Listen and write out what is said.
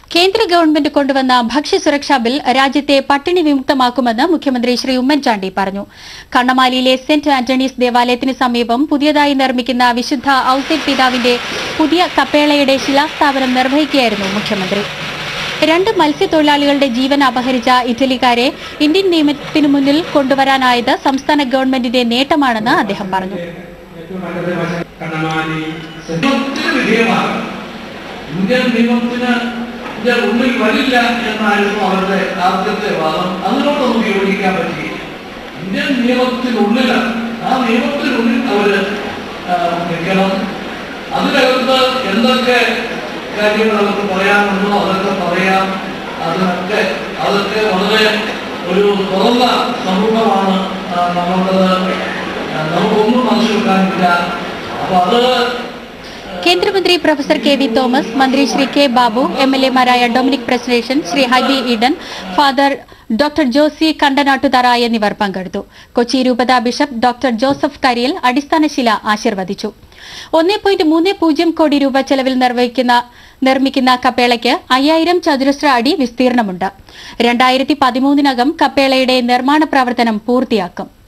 കേന്ദ്ര ഗവൺമെന്റ് കൊണ്ടുവന്ന ഭക്ഷ്യസുരക്ഷാ ബിൽ രാജ്യത്തെ പട്ടിണി വിമുക്തമാക്കുമെന്ന് മുഖ്യമന്ത്രി ശ്രീ ഉമ്മൻചാണ്ടി പറഞ്ഞു കണ്ണമാലിയിലെ സെന്റ് ആന്റണീസ് ദേവാലയത്തിന് സമീപം പുതിയതായി നിർമ്മിക്കുന്ന വിശുദ്ധ ഔസേപ്പ് പിതാവിന്റെ പുതിയ കപ്പേളയുടെ ശിലാസ്ഥാപനം നിർവഹിക്കുകയായിരുന്നു മുഖ്യമന്ത്രി രണ്ട് മത്സ്യത്തൊഴിലാളികളുടെ ജീവൻ അപഹരിച്ച ഇറ്റലിക്കാരെ ഇന്ത്യൻ നിയമത്തിനു മുന്നിൽ കൊണ്ടുവരാനായത് സംസ്ഥാന ഗവൺമെന്റിന്റെ നേട്ടമാണെന്ന് അദ്ദേഹം പറഞ്ഞു കണ്ണമാലി നിയമത്തിന് വിധേയമാകണം ഇന്ത്യൻ നിയമത്തിന് ഇതിന്റെ ഉള്ളിൽ വരില്ല എന്നായിരുന്നു അവരുടെ ആദ്യത്തെ വാദം അതിനോട് നമുക്ക് യോജിക്കാൻ പറ്റുകയില്ല ഇന്ത്യൻ നിയമത്തിനുള്ളിലാണ് ആ നിയമത്തിനുള്ളിൽ അവര് ആ, നിൽക്കണം അതിനകത്ത് എന്തൊക്കെ കാര്യങ്ങൾ അവർക്ക് പറയാനുണ്ടോ അതൊക്കെ പറയാം അതിനൊക്കെ അതൊക്കെ വളരെ ഒരു തുറന്ന സമൂഹമാണ് ആ, നമുക്കത് ആ, നമുക്കൊന്നും മനസ്സിൽ വെക്കാനില്ല അപ്പൊ അത് കേന്ദ്രമന്ത്രി പ്രൊഫസർ കെ വി തോമസ് മന്ത്രി Shri K Babu M L എമാരായ ഡൊമിനിക് പ്രസലേഷൻ ശ്രീ ഹൈബി ഈഡൻ ഫാദർ ഡോക്ടർ ജോസി കണ്ടനാട്ടുതറ എന്നിവർ പങ്കെടുത്തു കൊച്ചി രൂപത ബിഷപ്പ് ഡോക്ടർ ജോസഫ് കരിയൽ അടിസ്ഥാനശില ആശീർവദിച്ചു ഒന്നേ പോയിന്റ് മൂന്ന് പൂജ്യം കോടി രൂപ ചെലവിൽ നിർവഹിക്കുന്ന നിർമ്മിക്കുന്ന കപ്പേളയ്ക്ക് അയ്യായിരം ചതുരശ്ര അടി വിസ്തീർണമുണ്ട് രണ്ടായിരത്തി പതിമൂന്നിനകം കപ്പേളയുടെ നിർമ്മാണ പ്രവർത്തനം പൂർത്തിയാക്കും